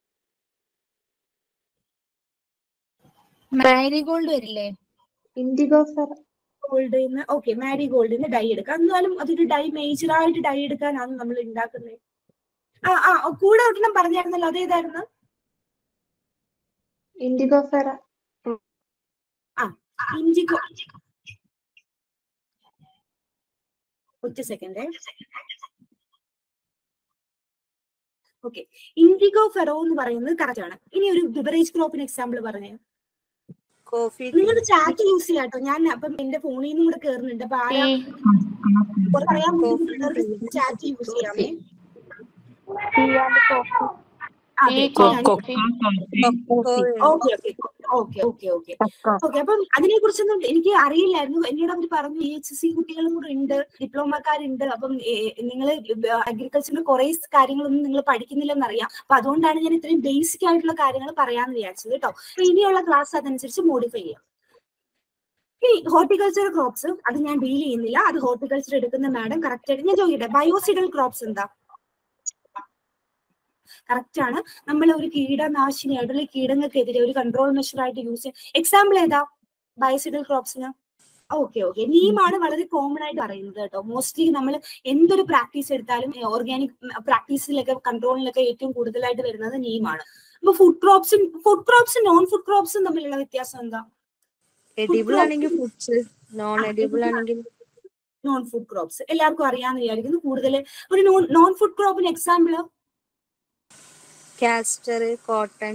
മാരിഗോൾഡ് വരില്ലേ ഇൻഡിഗോ ഫെർ ഗോൾഡിന്ന് ഓക്കെ മാരി ഗോൾഡിന് ഡൈ എടുക്കാം എന്നാലും അതൊരു ഡൈ മേജർ ആയിട്ട് ഡൈ എടുക്കാനാണ് നമ്മൾ ഉണ്ടാക്കുന്നത് ആ ആ കൂടെ ഒരെണ്ണം പറഞ്ഞായിരുന്നല്ലോ അതേതായിരുന്നു ഇൻഡിഗോ ഫെറ ഇൻഡിഗോ ഒറ്റ സെക്കൻഡ് ഓക്കെ ഇൻഡിഗോ ഫെറോ എന്ന് പറയുന്നത് കറക്റ്റ് ആണ് ഇനി ഒരു ബിവറേജ് ക്രോപ്പിന് എക്സാമ്പിൾ പറഞ്ഞേ കോഫി നിങ്ങൾ ചാറ്റ് യൂസ് ചെയ്യാട്ടോ ഞാൻ അപ്പം എന്റെ ഫോണിൽ നിന്നും കൂടെ കേറുന്നുണ്ട് അപ്പൊ ആരാ പറയാൻ ബുദ്ധിമുട്ടുള്ളവർക്ക് ചാറ്റ് യൂസ് ചെയ്യാമേ ടീ ആൻഡ് കോഫി അതെ coffee okay okay okay okay okay okay അപ്പം അതിനെ കുറിച്ചൊന്നും എനിക്ക് അറിയില്ലായിരുന്നു എന്നോട് അവർ പറഞ്ഞു ഇ എച്ച് സി കുട്ടികളും കൂടെ ഉണ്ട് ഡിപ്ലോമക്കാരുണ്ട് അപ്പം നിങ്ങൾ അഗ്രികൾച്ചറിന്റെ കുറെ കാര്യങ്ങളൊന്നും നിങ്ങൾ പഠിക്കുന്നില്ലെന്ന് അറിയാം അപ്പൊ അതുകൊണ്ടാണ് ഞാൻ ഇത്രയും ബേസിക് ആയിട്ടുള്ള കാര്യങ്ങൾ പറയാന്ന് വിചാരിച്ചത് കേട്ടോ അപ്പൊ ഇനിയുള്ള ക്ലാസ് അതനുസരിച്ച് മോഡിഫൈ ചെയ്യാം ഇനി ഹോർട്ടിക്കൾച്ചർ ക്രോപ്സ് അത് ഞാൻ ഡീൽ ചെയ്യുന്നില്ല അത് ഹോർട്ടിക്കൾച്ചർ എടുക്കുന്ന മാഡം കറക്റ്റ് ആയിട്ട് ഞാൻ ചോദിക്കട്ടെ ബയോസിഡൽ ക്രോപ്സ് എന്താ കറക്റ്റ് ആണ് നമ്മൾ ഒരു കീടനാശിനി ആയിട്ടുള്ള കീടങ്ങൾക്കെതിരെ ഒരു കൺട്രോൾ മെഷർ ആയിട്ട് യൂസ് ചെയ്യാം എക്സാമ്പിൾ ഏതാ ബയോസിഡൽ ക്രോപ്സിന് ഓക്കെ ഓക്കെ നീമാണ് വളരെ കോമൺ ആയിട്ട് പറയുന്നത് കേട്ടോ മോസ്റ്റ്ലി നമ്മൾ എന്തൊരു പ്രാക്ടീസ് എടുത്താലും ഓർഗാനിക് പ്രാക്ടീസിലൊക്കെ കൺട്രോളിലൊക്കെ ഏറ്റവും കൂടുതലായിട്ട് വരുന്നത് നീമാണ് അപ്പൊ ഫുഡ് ക്രോപ്സും ഫുഡ് ക്രോപ്സും നോൺ ഫുഡ് ക്രോപ്സും തമ്മിലുള്ള വ്യത്യാസം എന്താ എഡിബിൾ ആണെങ്കിൽ ഫുഡ്സ് നോൺ എഡിബിൾ ആണെങ്കിൽ നോൺ ഫുഡ് ക്രോപ്സ് എല്ലാവർക്കും അറിയാന്ന് വിചാരിക്കുന്നു കൂടുതൽ ഒരു നോൺ നോൺ ഫുഡ് ക്രോപ്പിന് എക്സാമ്പിൾ കാസ്റ്റർ കോട്ടൺ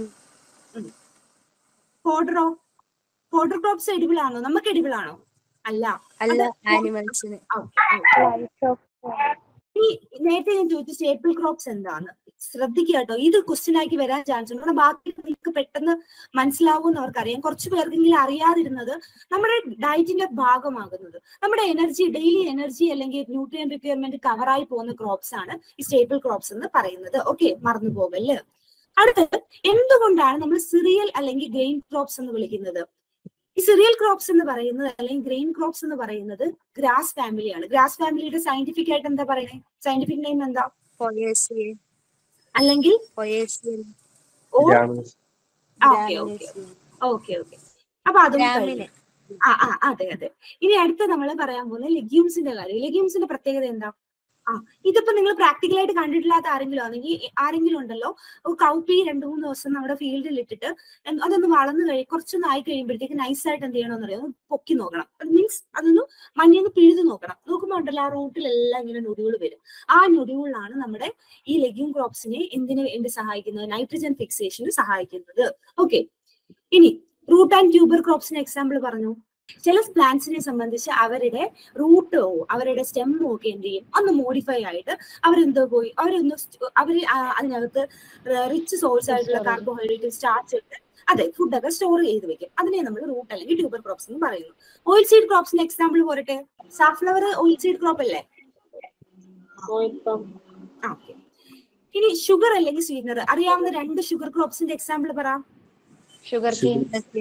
ഫോഡറോ ഫോഡർ ക്രോപ്സ് എഡിബിൾ ആണോ നമുക്ക് എഡിബിൾ ആണോ അല്ല അല്ല അത് ആനിമൽസിന് Okay, okay. ഈ നേരത്തെ ഞാൻ ചോദിച്ചു സ്റ്റേപ്പിൾ ക്രോപ്സ് എന്താണ് ശ്രദ്ധിക്കുക കേട്ടോ ഇത് ക്വസ്റ്റ്യൻ ആക്കി വരാൻ ചാൻസ് ഉണ്ട് കാരണം ബാക്കി നിങ്ങൾക്ക് പെട്ടെന്ന് മനസ്സിലാവും എന്ന് അവർക്കറിയാം കുറച്ച് പേർക്കെങ്കിലും അറിയാതിരുന്നത് നമ്മുടെ ഡയറ്റിന്റെ ഭാഗമാകുന്നത് നമ്മുടെ എനർജി ഡെയിലി എനർജി അല്ലെങ്കിൽ ന്യൂട്രിയൻ റിക്വയർമെന്റ് കവറായി പോകുന്ന ക്രോപ്സ് ആണ് ഈ സ്റ്റേപ്പിൾ ക്രോപ്സ് എന്ന് പറയുന്നത് ഓക്കെ മറന്നു പോകല്ലേ അടുത്തത് എന്തുകൊണ്ടാണ് നമ്മൾ സിറിയൽ അല്ലെങ്കിൽ ഗ്രെയിൻ ക്രോപ്സ് എന്ന് വിളിക്കുന്നത് ഈ സിറിയൽ ക്രോപ്സ് എന്ന് പറയുന്നത് അല്ലെങ്കിൽ ഗ്രെയിൻ ക്രോപ്സ് എന്ന് പറയുന്നത് ഗ്രാസ് ഫാമിലിയാണ് ഗ്രാസ് ഫാമിലിയുടെ സയന്റിഫിക് ആയിട്ട് എന്താ പറയുന്നത് സയന്റിഫിക് നെയിം എന്താ പൊയേസിയ അല്ലെങ്കിൽ പൊയേസിയ ഓ ഗ്രാമീണ ഓക്കെ ഓക്കെ ഓക്കെ ഓക്കെ അപ്പൊ അതും കഴിഞ്ഞു. ഗ്രാമിന് ആ ആ അതെ അതെ ഇനി അടുത്ത നമ്മൾ പറയാൻ പോകുന്നത് ലെഗ്യൂംസിന്റെ കാര്യം ലെഗ്യൂംസിന്റെ പ്രത്യേകത എന്താ ആ ഇതിപ്പോ നിങ്ങൾ പ്രാക്ടിക്കലായിട്ട് കണ്ടിട്ടില്ലാത്ത ആരെങ്കിലും ആണെങ്കിൽ ആരെങ്കിലും ഉണ്ടല്ലോ കൗപ്പി രണ്ടു മൂന്ന് ദിവസം നമ്മുടെ ഫീൽഡിൽ ഇട്ടിട്ട് എന്ന് അതൊന്ന് വളർന്നു കഴി കുറച്ചൊന്ന് ആയി കഴിയുമ്പോഴത്തേക്ക് നൈസായിട്ട് എന്ത് ചെയ്യണമെന്ന് അറിയാം ഒന്ന് പൊക്കി നോക്കണം മീൻസ് അതൊന്ന് മണ്ണിന്ന് പിഴുതു നോക്കണം നോക്കുമ്പോൾ ഉണ്ടല്ലോ ആ റൂട്ടിലെല്ലാം ഇങ്ങനെ നൊടികൾ വരും ആ നൊടികളിലാണ് നമ്മുടെ ഈ ലെഗ്യൂം ക്രോപ്സിനെ എന്തിനു വേണ്ടി സഹായിക്കുന്നത് നൈട്രജൻ ഫിക്സേഷന് സഹായിക്കുന്നത് ഓക്കെ ഇനി റൂട്ട് ആൻഡ് ട്യൂബർ ക്രോപ്സിന് എക്സാമ്പിൾ പറഞ്ഞു ചില പ്ലാന്റ്സിനെ സംബന്ധിച്ച് അവരുടെ റൂട്ടോ അവരുടെ സ്റ്റെമ്മോ ഒക്കെ എന്ത് ചെയ്യും ഒന്ന് മോഡിഫൈ ആയിട്ട് അവരെന്തോ പോയി അവരൊന്ന് സ്റ്റ്- അവര് ആ അതിനകത്ത് റിച്ച് സോഴ്സ് ആയിട്ടുള്ള കാർബോഹൈഡ്രേറ്റ് സ്റ്റാർച്ച് ഇട്ട് അതെ ഫുഡൊക്കെ സ്റ്റോർ ചെയ്ത് വെക്കും അതിനെ നമ്മൾ റൂട്ട് അല്ലെങ്കിൽ ട്യൂബർ ക്രോപ്സ് എന്ന് പറയുന്നു ഓയിൽ സീഡ് ക്രോപ്സിന് എക്സാമ്പിൾ പോരട്ടെ സാഫ്ലവർ ഓയിൽ സീഡ് ക്രോപ്പ് അല്ലേ ആ ഓക്കെ ഇനി ഷുഗർ അല്ലെങ്കിൽ സ്വീറ്റ്നർ അറിയാവുന്ന രണ്ട് ഷുഗർ ക്രോപ്സിന്റെ എക്സാമ്പിൾ പറ ഷുഗർ കെയിൻ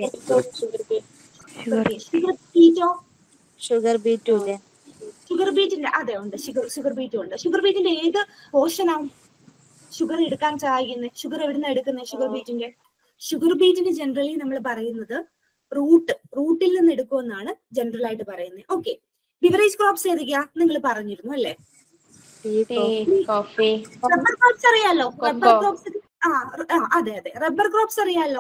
ഷുഗർ ബീറ്റോ ഷുഗർ ബീറ്റും ഇല്ലേ ഷുഗർ ബീറ്റിന്റെ അതെ ഉണ്ട് ഷുഗർ ഷുഗർ ബീറ്റും ഉണ്ട് ഷുഗർ ബീറ്റിന്റെ ഏത് പോർഷനാവും ഷുഗർ എടുക്കാൻ സഹായിക്കുന്നത് ഷുഗർ എവിടുന്ന എടുക്കുന്നത് ഷുഗർ ബീറ്റിന്റെ ഷുഗർ ബീറ്റിന് ജനറലി നമ്മൾ പറയുന്നത് റൂട്ട് റൂട്ടിൽ നിന്ന് എടുക്കുമെന്നാണ് ജനറൽ ആയിട്ട് പറയുന്നത് ഓക്കെ ബിവറേജ് ക്രോപ്സ് ഏതൊക്കെയാ നിങ്ങൾ പറഞ്ഞിരുന്നു അല്ലേ ടീ കോഫി റബ്ബർ ക്രോപ്സ് അറിയാലോ റബ്ബർ Cocoa. ക്രോപ്സ് ആ റ- ആ, അതെ അതെ റബ്ബർ ക്രോപ്സ് അറിയാലോ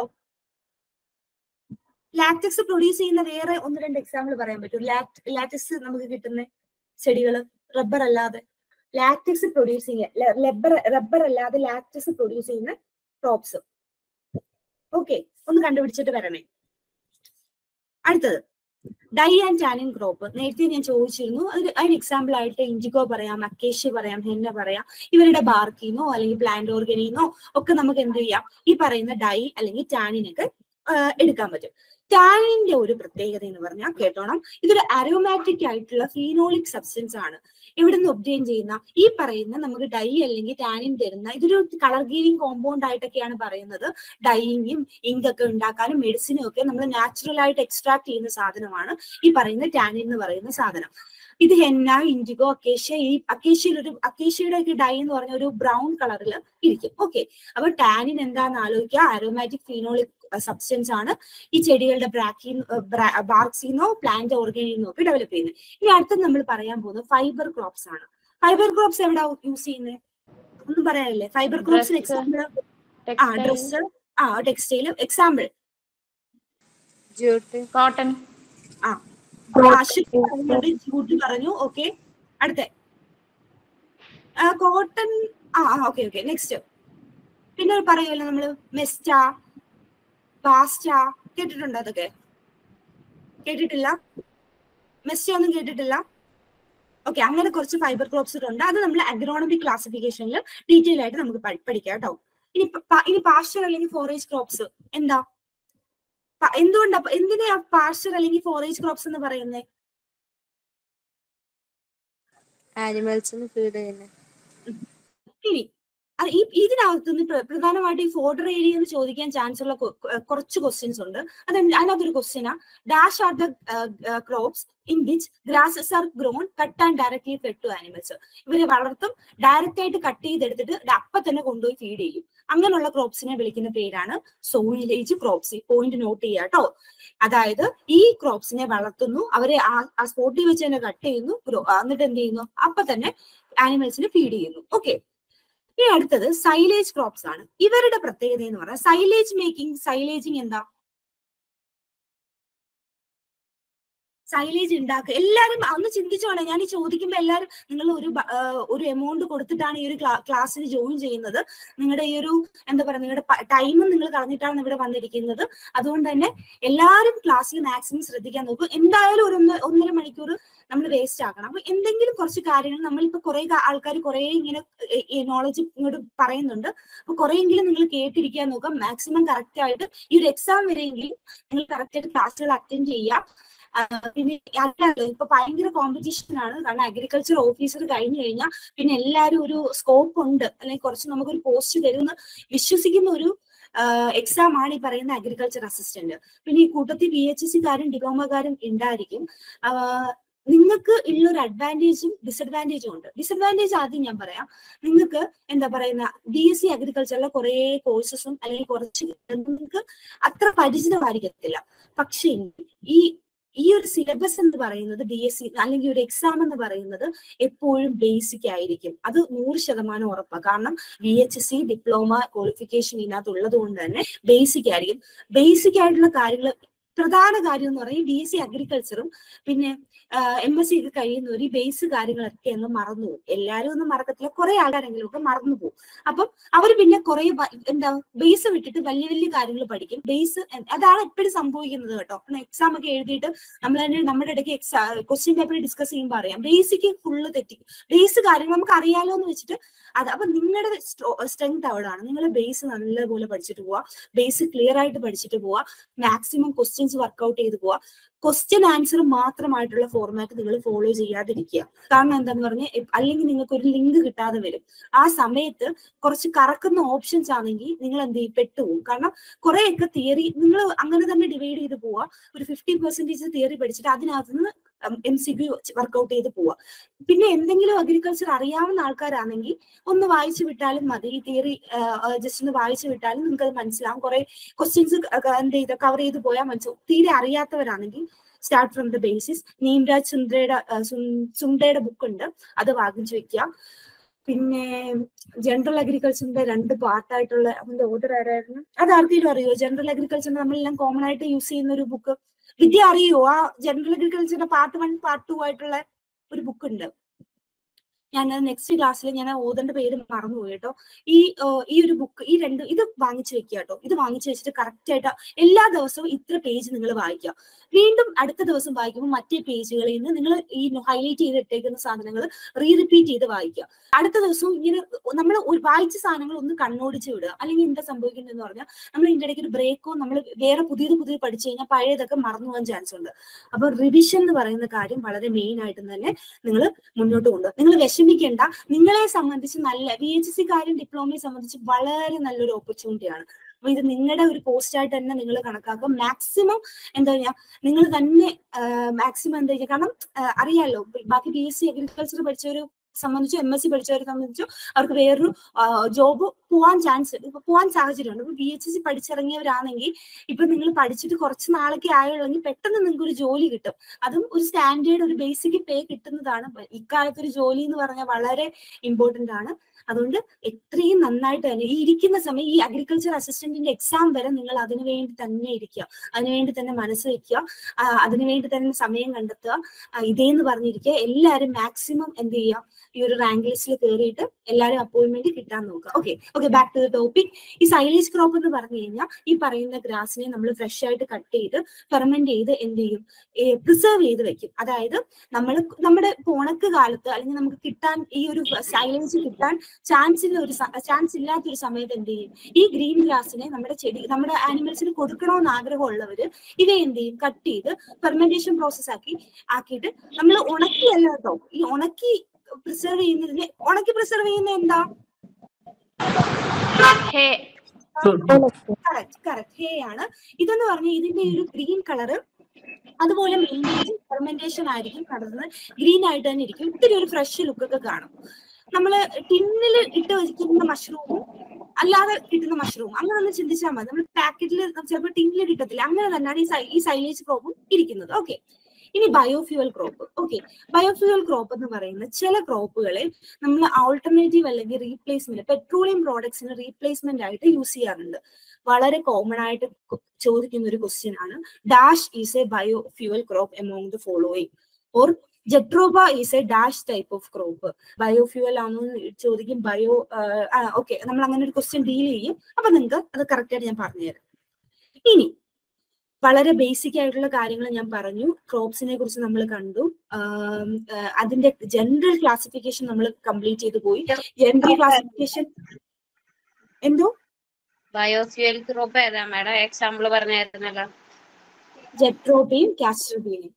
ലാറ്റക്സ് പ്രൊഡ്യൂസ് ചെയ്യുന്ന വേറെ ഒന്ന് രണ്ട് എക്സാമ്പിൾ പറയാൻ പറ്റും ലാറ്റക്സ് നമുക്ക് കിട്ടുന്ന ചെടികള് റബ്ബർ അല്ലാതെ ലാറ്റക്സ് പ്രൊഡ്യൂസ് ചെയ്യുന്ന റബ്ബർ റബ്ബർ അല്ലാതെ ലാറ്റക്സ് പ്രൊഡ്യൂസ് ചെയ്യുന്ന ക്രോപ്സ് ഓക്കെ ഒന്ന് കണ്ടുപിടിച്ചിട്ട് വരണേ അടുത്തത് ഡൈ ആൻഡ് ടാനിൻ ക്രോപ്പ് നേരത്തെ ഞാൻ ചോദിച്ചിരുന്നു അതിന് അതിന് എക്സാമ്പിൾ ആയിട്ട് ഇൻഡിഗോ പറയാം അക്കേഷ്യ പറയാം ഹെന്ന പറയാം ഇവരുടെ ബാർക്കിന്നോ അല്ലെങ്കിൽ പ്ലാന്റ് ഓർഗനിന്നോ ഒക്കെ നമുക്ക് എന്ത് ചെയ്യാം ഈ പറയുന്ന ഡൈ അല്ലെങ്കിൽ ടാനിനൊക്കെ എടുക്കാൻ പറ്റും ടാനിന്റെ ഒരു പ്രത്യേകത എന്ന് പറഞ്ഞാൽ കേട്ടോണം ഇതൊരു അരോമാറ്റിക് ആയിട്ടുള്ള ഫീനോളിക് സബ്സ്റ്റൻസ് ആണ് ഇവിടുന്ന് ഒബ്റ്റെയിൻ ചെയ്യുന്ന ഈ പറയുന്ന നമുക്ക് ഡൈ അല്ലെങ്കിൽ ടാനിൻ തരുന്ന ഇതൊരു കളർ ഗീവിംഗ് കോമ്പൗണ്ട് ആയിട്ടൊക്കെയാണ് പറയുന്നത് ഡൈയിങ്ങും ഇങ്ക് ഒക്കെ ഉണ്ടാക്കാനും മെഡിസിനും ഒക്കെ നമ്മൾ നാച്ചുറൽ ആയിട്ട് എക്സ്ട്രാക്ട് ചെയ്യുന്ന സാധനമാണ് ഈ പറയുന്ന ടാനിൻ എന്ന് പറയുന്ന സാധനം ഇത് ഹെന്ന ഇൻഡിഗോ അക്കേഷ്യ ഈ അക്കേഷ്യയിൽ ഒരു അക്കേഷ്യയുടെ ഒക്കെ ഡൈ എന്ന് പറഞ്ഞ ഒരു ബ്രൗൺ കളറിൽ ഇരിക്കും ഓക്കെ അപ്പൊ ടാനിൻ എന്താന്ന് ആലോചിക്കുക അരോമാറ്റിക് ഫീനോളിക് സബ്സ്റ്റൻസ് ആണ് ഈ ചെടികളുടെ ബ്രാക്കിൽ ബാർക്സിന്നോ പ്ലാന്റ് ഓർഗനിന്നോ ഒക്കെ ഡെവലപ്പ് ചെയ്യുന്നത് ഇനി അടുത്തത് നമ്മൾ പറയാൻ പോകുന്നത് ഫൈബർ ക്രോപ്സ് ആണ് ഫൈബർ ക്രോപ്സ് എവിടെ യൂസ് ചെയ്യുന്നത് ഒന്നും പറയാനില്ലേ ഫൈബർ ക്രോപ്സിന് Dress. എക്സാമ്പിൾ ആ ഡ്രസ് ആ ടെക്സ്റ്റൈൽ എക്സാമ്പിൾ ജൂട്ട് കോട്ടൺ ആ ആശുപത്രി പറഞ്ഞുണ്ട് ജൂട്ട് പറഞ്ഞു ഓക്കെ അടുത്ത കോട്ടൺ ആ ഓക്കെ ഓക്കെ നെക്സ്റ്റ് പിന്നെ പറയുമല്ലോ നമ്മള് മെസ്റ്റ പാസ്റ്റ കേട്ടിട്ടുണ്ടോ അതൊക്കെ കേട്ടിട്ടില്ല മെസ്റ്റ ഒന്നും കേട്ടിട്ടില്ല ഓക്കെ അങ്ങനെ കുറച്ച് ഫൈബർ ക്രോപ്സ് ഉണ്ട് അത് നമ്മൾ അഗ്രോണമിക് ക്ലാസിഫിക്കേഷനിൽ ഡീറ്റെയിൽ ആയിട്ട് നമുക്ക് പഠി- പഠിക്കാം കേട്ടോ ഇനി പ- പ- ഇനി പാസ്റ്റർ അല്ലെങ്കിൽ ഫോറേജ് ക്രോപ്സ് എന്താ പ- എന്തുകൊണ്ടാ എന്തിനാ പാർഷ്യൽ അല്ലെങ്കിൽ ഫോറേജ് ക്രോപ്സ് എന്ന് പറയുന്നത് ആനിമൽസിന് ഫീഡ് ചെയ്യുന്നത് ഇനി അത് ഈ ഇതിനകത്തുനിന്ന് പ്ര- പ്രധാനമായിട്ട് ഈ ഫോർഡർ ഏരിയ എന്ന് ചോദിക്കാൻ ചാൻസ് ഉള്ള കൊ- കൊ- കുറച്ച് ക്വസ്റ്റ്യൻസ് ഉണ്ട് അത് അതിനകത്തൊരു ക്വസ്റ്റ്യനാ dash are the crops in which grasses are grown cut and directly fed to animals ഇവരെ വളർത്തും ഡയറക്റ്റ് ആയിട്ട് കട്ട് ചെയ്തെടുത്തിട്ട് ഇത് അപ്പൊ തന്നെ കൊണ്ടുപോയി ഫീഡ് ചെയ്യും അങ്ങനെയുള്ള ക്രോപ്സിനെ വിളിക്കുന്ന പേരാണ് സോയിലേജ് ക്രോപ്സ് ഈ പോയിന്റ് നോട്ട് ചെയ്യുക കേട്ടോ അതായത് ഈ ക്രോപ്സിനെ വളർത്തുന്നു അവരെ ആ ആ സ്പോട്ടിൽ വെച്ച് തന്നെ കട്ട് ചെയ്യുന്നു grow- ആ, എന്നിട്ട് എന്ത് ചെയ്യുന്നു അപ്പൊ തന്നെ ആനിമൽസിന് ഫീഡ് ചെയ്യുന്നു ഓക്കെ ഇനി അടുത്തത് സൈലേജ് ക്രോപ്സ് ആണ് ഇവരുടെ പ്രത്യേകത എന്ന് പറഞ്ഞാൽ സൈലേജ് മേക്കിംഗ് സൈലേജിങ് എന്താ സൈലേജ് ഉണ്ടാക്കുക എല്ലാരും ഒന്ന് ചിന്തിച്ചോളെ ഞാൻ ഈ ചോദിക്കുമ്പോൾ എല്ലാരും നിങ്ങൾ ഒരു ബ- ആ, ഒരു എമൗണ്ട് കൊടുത്തിട്ടാണ് ഈ ഒരു ക്ലാസ്സിന് ജോയിൻ ചെയ്യുന്നത് നിങ്ങളുടെ ഈ ഒരു എന്താ പറയുക നിങ്ങളുടെ ടൈമും നിങ്ങൾ കളഞ്ഞിട്ടാണ് ഇവിടെ വന്നിരിക്കുന്നത് അതുകൊണ്ട് തന്നെ എല്ലാവരും ക്ലാസ്സിൽ മാക്സിമം ശ്രദ്ധിക്കാൻ നോക്കും എന്തായാലും ഒരു ഒന്ന് ഒന്നര മണിക്കൂർ നമ്മൾ വേസ്റ്റ് ആക്കണം അപ്പൊ എന്തെങ്കിലും കുറച്ച് കാര്യങ്ങൾ നമ്മളിപ്പോ കുറെ ആൾക്കാർ കുറെ ഇങ്ങനെ നോളജ് ഇങ്ങോട്ട് പറയുന്നുണ്ട് അപ്പൊ കുറെയെങ്കിലും നിങ്ങൾ കേട്ടിരിക്കാൻ നോക്കാം മാക്സിമം കറക്റ്റ് ആയിട്ട് ഈ ഒരു എക്സാം വരെയെങ്കിലും നിങ്ങൾ കറക്റ്റ് ആയിട്ട് ക്ലാസ്സുകൾ അറ്റൻഡ് ചെയ്യാം ആ, പിന്നെ അല്ലല്ലോ ഇപ്പൊ ഭയങ്കര കോമ്പറ്റീഷൻ ആണ് കാരണം അഗ്രികൾച്ചർ ഓഫീസർ കഴിഞ്ഞു കഴിഞ്ഞാൽ പിന്നെ എല്ലാവരും ഒരു സ്കോപ്പ് ഉണ്ട് അല്ലെങ്കിൽ കുറച്ച് നമുക്കൊരു പോസ്റ്റ് തരുമെന്ന് വിശ്വസിക്കുന്ന ഒരു എക്സാം ആണ് ഈ പറയുന്ന അഗ്രികൾച്ചർ അസിസ്റ്റന്റ് പിന്നെ ഈ കൂട്ടത്തിൽ പി എച്ച് സി കാരും ഡിപ്ലോമക്കാരും ഉണ്ടായിരിക്കും ആ, നിങ്ങൾക്ക് ഉള്ളൊരു അഡ്വാൻറ്റേജും ഡിസഡ്വാൻറ്റേജും ഉണ്ട് ഡിസഡ്വാൻറ്റേജ് ആദ്യം ഞാൻ പറയാം നിങ്ങൾക്ക് എന്താ പറയുന്ന ബി എസ് സി അഗ്രികൾച്ചറിലെ കുറെ കോഴ്സസും അല്ലെങ്കിൽ കുറച്ച് നിങ്ങൾക്ക് അത്ര പരിചിതമായിരിക്കത്തില്ല പക്ഷേ ഈ ഈ ഒരു സിലബസ് എന്ന് പറയുന്നത് ബി എസ് സി അല്ലെങ്കിൽ ഒരു എക്സാം എന്ന് പറയുന്നത് എപ്പോഴും ബേസിക് ആയിരിക്കും അത് നൂറ് ശതമാനം ഉറപ്പാണ് കാരണം B H C diploma qualification ഇതിനകത്ത് ഉള്ളത് കൊണ്ട് തന്നെ ബേസിക് ആയിരിക്കും ബേസിക് ആയിട്ടുള്ള കാര്യങ്ങൾ പ്രധാന കാര്യം എന്ന് പറയുന്നത് ബി എസ് സി അഗ്രികൾച്ചറും പിന്നെ എം എസ് സി ഒക്കെ കഴിയുന്നവർ ഈ ബേസ് കാര്യങ്ങളൊക്കെ അങ്ങ് മറന്നു പോകും എല്ലാവരും ഒന്നും മറക്കത്തില്ല കുറെ ആൾക്കാരെങ്കിലും ഒക്കെ മറന്നു പോകും അപ്പം അവർ പിന്നെ കുറെ എന്താ ബേസ് വിട്ടിട്ട് വലിയ വലിയ കാര്യങ്ങൾ പഠിക്കും ബേസ് അതാണ് എപ്പോഴും സംഭവിക്കുന്നത് കേട്ടോ എക്സാം ഒക്കെ എഴുതിയിട്ട് നമ്മൾ തന്നെ നമ്മുടെ ഇടയ്ക്ക് എക്സാ ക്വസ്റ്റ്യൻ പേപ്പർ ഡിസ്കസ് ചെയ്യുമ്പോൾ അറിയാം ബേസിക്ക് ഫുള്ള് തെറ്റി ബേസ് കാര്യങ്ങൾ നമുക്ക് അറിയാലോ എന്ന് വെച്ചിട്ട് അത് അപ്പൊ നിങ്ങളുടെ സ്ട്രെങ്ത് അവിടെയാണ് നിങ്ങൾ ബേസ് നല്ലപോലെ പഠിച്ചിട്ട് പോവാ ബേസ് ക്ലിയർ ആയിട്ട് പഠിച്ചിട്ട് പോവാ മാക്സിമം ക്വസ്റ്റ്യൻസ് വർക്ക്ഔട്ട് ചെയ്ത് പോവാ ക്വസ്റ്റ്യൻ ആൻസർ മാത്രമായിട്ടുള്ള ഫോർമാറ്റ് നിങ്ങൾ ഫോളോ ചെയ്യാതിരിക്കുക കാരണം എന്താന്ന് പറഞ്ഞാൽ അല്ലെങ്കിൽ നിങ്ങൾക്ക് ഒരു ലിങ്ക് കിട്ടാതെ വരും ആ സമയത്ത് കുറച്ച് കറക്കുന്ന ഓപ്ഷൻസ് ആണെങ്കിൽ നിങ്ങൾ എന്ത് ചെയ്യും പെട്ടുപോകും കാരണം കുറെയൊക്കെ തിയറി നിങ്ങൾ അങ്ങനെ തന്നെ ഡിവൈഡ് ചെയ്ത് പോവാ ഒരു ഫിഫ്റ്റി പെർസെന്റേജ് തിയറി പഠിച്ചിട്ട് അതിനകത്ത് നിന്ന് എം സി ക്യു വർക്ക്ഔട്ട് ചെയ്ത് പോവാ പിന്നെ എന്തെങ്കിലും അഗ്രികൾച്ചർ അറിയാവുന്ന ആൾക്കാരാണെങ്കിൽ ഒന്ന് വായിച്ചു വിട്ടാലും മതി ഈ തിയറി ജസ്റ്റ് ഒന്ന് വായിച്ചു വിട്ടാലും നിങ്ങൾക്ക് അത് മനസ്സിലാവും കുറെ ക്വസ്റ്റ്യൻസ് എന്ത് ചെയ്ത് കവർ ചെയ്ത് പോയാൽ മനസ്സിലാവും തീരെ അറിയാത്തവരാണെങ്കിൽ start from the basis Neemraj സുന്ദരയുടെ സുന്ദരയുടെ ബുക്ക് ഉണ്ട് അത് വാങ്ങിച്ചു വെക്കുക പിന്നെ ജനറൽ അഗ്രികൾച്ചറിന്റെ രണ്ട് പാർട്ടായിട്ടുള്ള അതിന്റെ ഓർഡർ ആരായിരുന്നു അത് ആർക്കെങ്കിലും അറിയോ ജനറൽ അഗ്രികൾച്ചറിന് നമ്മളെല്ലാം കോമൺ ആയിട്ട് യൂസ് ചെയ്യുന്ന ഒരു ബുക്ക് വിദ്യ അറിയോ ആ ജനറൽ അഗ്രികൾച്ചറിന്റെ പാർട്ട് വൺ പാർട്ട് ടു ആയിട്ടുള്ള ഒരു ബുക്ക് ഉണ്ട് ഞാൻ നെക്സ്റ്റ് ക്ലാസ്സിൽ ഞാൻ ഓതന്റെ പേര് മറന്നുപോയി കേട്ടോ ഈ ഈ ഒരു ബുക്ക് ഈ രണ്ട് ഇത് വാങ്ങിച്ചു വെക്കുക കേട്ടോ ഇത് വാങ്ങിച്ചു വെച്ചിട്ട് കറക്റ്റ് ആയിട്ട് എല്ലാ ദിവസവും ഇത്ര പേജ് നിങ്ങൾ വായിക്കുക വീണ്ടും അടുത്ത ദിവസം വായിക്കുമ്പോൾ മറ്റേ പേജുകളിൽ നിന്ന് നിങ്ങൾ ഈ ഹൈലൈറ്റ് ചെയ്തിട്ടേക്കുന്ന സാധനങ്ങൾ റീ റിപ്പീറ്റ് ചെയ്ത് വായിക്കുക അടുത്ത ദിവസവും ഇങ്ങനെ നമ്മൾ വായിച്ച സാധനങ്ങൾ ഒന്ന് കണ്ണോടിച്ച് വിടുക അല്ലെങ്കിൽ എന്താ സംഭവിക്കുന്നതെന്ന് പറഞ്ഞാൽ നമ്മൾ ഇതിന്റെ ഇടയ്ക്ക് ഒരു ബ്രേക്കോ നമ്മൾ വേറെ പുതിയത് പുതിയത് പഠിച്ചു കഴിഞ്ഞാൽ പഴയതൊക്കെ മറന്നു പോകാൻ ചാൻസ് ഉണ്ട് അപ്പൊ റിവിഷൻ എന്ന് പറയുന്ന കാര്യം വളരെ മെയിൻ ആയിട്ട് തന്നെ നിങ്ങൾ മുന്നോട്ട് കൊണ്ടുപോകും നിങ്ങൾ വിഷമിക്കേണ്ട നിങ്ങളെ സംബന്ധിച്ച് നല്ല ബി എച്ച് സി കാര്യം ഡിപ്ലോമയെ സംബന്ധിച്ച് വളരെ നല്ലൊരു ഓപ്പർച്യൂണിറ്റിയാണ് അപ്പൊ ഇത് നിങ്ങളുടെ ഒരു പോസ്റ്റ് ആയിട്ട് തന്നെ നിങ്ങൾ കണക്കാക്കും മാക്സിമം എന്താ പറയാ നിങ്ങൾ തന്നെ മാക്സിമം എന്താ ചെയ്യുക കാരണം അറിയാലോ ബാക്കി ബി എസ് സി അഗ്രികൾച്ചർ പഠിച്ചവര് സംബന്ധിച്ചു എം എസ് സി പഠിച്ചവരെ സംബന്ധിച്ചു അവർക്ക് വേറൊരു ജോബ് പോവാൻ ചാൻസ് ഇപ്പൊ പോവാൻ സാഹചര്യമുണ്ട് ഇപ്പൊ ബി എച്ച് സി പഠിച്ചിറങ്ങിയവരാണെങ്കിൽ ഇപ്പൊ നിങ്ങൾ പഠിച്ചിട്ട് കുറച്ച് നാളൊക്കെ ആയുള്ളെങ്കിൽ പെട്ടെന്ന് നിങ്ങൾക്ക് ഒരു ജോലി കിട്ടും അതും ഒരു സ്റ്റാൻഡേർഡ് ഒരു ബേസിക് പേ കിട്ടുന്നതാണ് ഇക്കാലത്ത് ഒരു ജോലി എന്ന് പറഞ്ഞാൽ വളരെ ഇമ്പോർട്ടന്റ് ആണ് അതുകൊണ്ട് എത്രയും നന്നായിട്ട് തന്നെ ഈ ഇരിക്കുന്ന സമയം ഈ അഗ്രികൾച്ചർ അസിസ്റ്റന്റിന്റെ എക്സാം വരെ നിങ്ങൾ അതിനു വേണ്ടി തന്നെ ഇരിക്കുക അതിനുവേണ്ടി തന്നെ മനസ്സ് വെക്കുക അതിനുവേണ്ടി തന്നെ സമയം കണ്ടെത്തുക ഇതേന്ന് പറഞ്ഞിരിക്കുക എല്ലാവരും മാക്സിമം എന്ത് ചെയ്യുക ഈ ഒരു റാങ്ക് ലിസ്റ്റിൽ കയറിയിട്ട് എല്ലാവരും അപ്പോയിന്റ്മെന്റ് കിട്ടാൻ നോക്കുക okay okay back to the topic ഈ സൈലേജ് ക്രോപ്പ് എന്ന് പറഞ്ഞു കഴിഞ്ഞാൽ ഈ പറയുന്ന ഗ്രാസിനെ നമ്മൾ ഫ്രഷ് ആയിട്ട് കട്ട് ചെയ്ത് ഫെർമെന്റ് ചെയ്ത് എന്ത് ചെയ്യും പ്രിസർവ് ചെയ്ത് വെക്കും അതായത് നമ്മൾ നമ്മുടെ ഇപ്പൊ ഉണക്ക് കാലത്ത് അല്ലെങ്കിൽ നമുക്ക് കിട്ടാൻ ഈ ഒരു സൈലേജ് കിട്ടാൻ ചാൻസ് ഇല്ല ഒരു ചാൻസ് ഇല്ലാത്ത ഒരു സമയത്ത് എന്ത് ചെയ്യും ഈ ഗ്രീൻ ഗ്രാസിനെ നമ്മുടെ ചെടി നമ്മുടെ ആനിമൽസിന് കൊടുക്കണമെന്ന് ആഗ്രഹമുള്ളവര് ഇവ എന്ത് ചെയ്യും കട്ട് ചെയ്ത് ഫെർമെന്റേഷൻ പ്രോസസ് ആക്കി ആക്കിയിട്ട് നമ്മൾ ഉണക്കിയല്ല കേട്ടോ ഈ ഉണക്കി പ്രിസർവ് ചെയ്യുന്നതിന് ഉണക്കി പ്രിസർവ് ചെയ്യുന്ന എന്താ ഹേ കറക്റ്റ് കറക്റ്റ് ഹേ ആണ് ഇതെന്ന് പറഞ്ഞാൽ ഇതിന്റെ ഒരു ഗ്രീൻ കളറ് അതുപോലെ മെയിൻറ്റെയിൻ ഫെർമെന്റേഷൻ ആയിരിക്കും നടന്നത് ഗ്രീൻ ആയിട്ട് തന്നെ ഇരിക്കും ഇത്തിരി ഒരു ഫ്രഷ് ലുക്ക് ഒക്കെ കാണും നമ്മള് ടിന്നിൽ ഇട്ട് വെക്കുന്ന മഷ്റൂമും അല്ലാതെ കിട്ടുന്ന മഷ്റൂം അങ്ങനെ ഒന്ന് ചിന്തിച്ചാൽ മതി നമ്മൾ പാക്കറ്റിൽ ചിലപ്പോൾ ടിന്നിൽ കിട്ടത്തില്ല അങ്ങനെ തന്നെയാണ് ഈ സൈ- ഈ സൈലേജ് ക്രോപ്പും ഇരിക്കുന്നത് ഓക്കെ ഇനി biofuel crop okay biofuel crop എന്ന് പറയുന്ന ചില ക്രോപ്പുകളെ നമ്മൾ ആൾട്ടർനേറ്റീവ് അല്ലെങ്കിൽ റീപ്ലേസ്മെന്റ് പെട്രോളിയം പ്രോഡക്ട്സിന് റീപ്ലേസ്മെന്റ് ആയിട്ട് യൂസ് ചെയ്യാറുണ്ട് വളരെ കോമൺ ആയിട്ട് കു- ചോദിക്കുന്ന ഒരു ക്വസ്റ്റ്യൻ ആണ് dash is a biofuel crop among the following or jatropha is a dash type of crop biofuel ആണോ എന്ന് ചോദിക്കും ബയോ ഓക്കെ നമ്മൾ അങ്ങനെ ഒരു ക്വസ്റ്റ്യൻ ഡീൽ ചെയ്യും അപ്പൊ നിങ്ങൾക്ക് അത് കറക്റ്റ് ആയിട്ട് ഞാൻ പറഞ്ഞുതരാം ഇനി വളരെ ബേസിക് ആയിട്ടുള്ള കാര്യങ്ങൾ ഞാൻ പറഞ്ഞു ക്രോപ്സിനെ കുറിച്ച് നമ്മൾ കണ്ടു ആം, ആ, അതിന്റെ ജനറൽ ക്ലാസിഫിക്കേഷൻ നമ്മൾ കംപ്ലീറ്റ് ചെയ്തു പോയി ജനറൽ ക്ലാസിഫിക്കേഷൻ എന്തോ ബയോഫ്യൂൽ ഗ്രൂപ്പ് ഏതാ മാഡം എക്സാമ്പിൾ പറഞ്ഞായിരുന്നല്ലോ ജെട്രോബയും കാസ്ട്രോബിയയും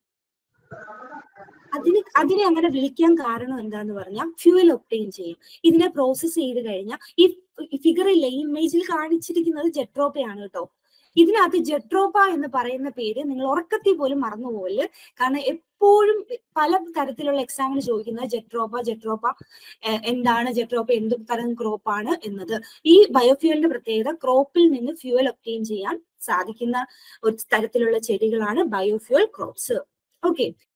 അതിന് അതിനെ അങ്ങനെ വിളിക്കാൻ കാരണം എന്താന്ന് പറഞ്ഞാൽ ഫ്യൂവൽ ഒപ്റ്റെയിൻ ചെയ്യും ഇതിനെ പ്രോസസ്സ് ചെയ്ത് കഴിഞ്ഞാൽ ഈ ഫിഗറിലെ ഈ ഇമേജിൽ കാണിച്ചിരിക്കുന്നത് ജെട്രോപ്പയാണ് കേട്ടോ ഇതിനകത്ത് ജെട്രോപ്പ എന്ന് പറയുന്ന പേര് നിങ്ങൾ ഉറക്കത്തിൽ പോലും മറന്നുപോകല് കാരണം എപ്പോഴും പല തരത്തിലുള്ള എക്സാമിന് ചോദിക്കുന്നത് ജെട്രോപ്പ ജെട്രോപ്പ ഏഹ് എന്താണ് ജെട്രോപ്പ എന്ത് തരം ക്രോപ്പാണ് എന്നത് ഈ ബയോഫ്യൂവലിന്റെ പ്രത്യേകത ക്രോപ്പിൽ നിന്ന് ഫ്യൂവൽ ഒപ്റ്റെയിൻ ചെയ്യാൻ സാധിക്കുന്ന ഒരു തരത്തിലുള്ള ചെടികളാണ് ബയോഫ്യൂവൽ ക്രോപ്സ് ഓക്കെ